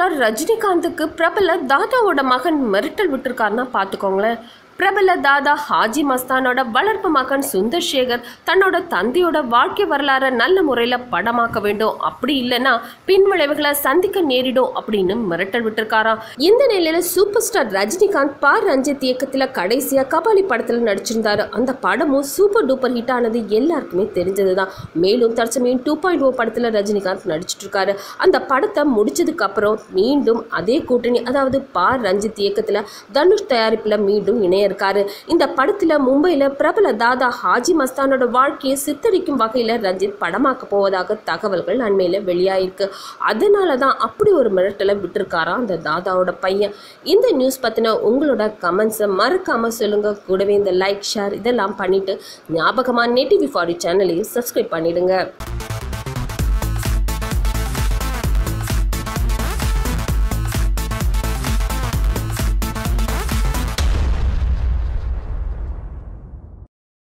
star ரஜினிகாந்துக்கு பிரபல தாதாவோட மகன் மிரட்டல் விட்டுருக்காருன்னா பார்த்துக்கோங்களேன் பிரபல தாதா ஹாஜி மஸ்தானோட வளர்ப்பு மகன் சுந்தர் சேகர் தன்னோட தந்தையோட வாழ்க்கை வரலாறை நல்ல முறையில் படமாக்க வேண்டும் அப்படி இல்லைன்னா பின்விளைவுகளை சந்திக்க நேரிடும் அப்படின்னு மிரட்டல் விட்டுருக்காராம் இந்த நிலையில சூப்பர் ஸ்டார் ரஜினிகாந்த் பா ரஞ்சித் இயக்கத்தில் கடைசியாக கபாலி படத்தில் நடிச்சிருந்தாரு அந்த படமும் சூப்பர் டூப்பர் ஹிட் ஆனது எல்லாருக்குமே தெரிஞ்சது தான் மேலும் தற்சமயம் டூ பாயிண்ட் ஓ படத்தில் ரஜினிகாந்த் நடிச்சிட்டு இருக்காரு அந்த படத்தை முடிச்சதுக்கு அப்புறம் மீண்டும் அதே கூட்டணி அதாவது பா ரஞ்சித் இயக்கத்தில் தனுஷ் தயாரிப்பில் மீண்டும் இணைய இருக்காரு இந்த படத்தில் மும்பையில் பிரபல தாதா ஹாஜி மஸ்தானோட வாழ்க்கையை சித்தரிக்கும் வகையில் ரஞ்சித் படமாக்க போவதாக தகவல்கள் அண்மையில் வெளியாயிருக்கு அதனால தான் அப்படி ஒரு மிரட்டலை விட்டுருக்காராம் அந்த தாதாவோட பையன் இந்த நியூஸ் பற்றின உங்களோட கமெண்ட்ஸை மறக்காமல் சொல்லுங்கள் கூடவே இந்த லைக் ஷேர் இதெல்லாம் பண்ணிவிட்டு ஞாபகமாக நெட்டிவி ஃபாரி சேனலையும் சப்ஸ்கிரைப் பண்ணிடுங்க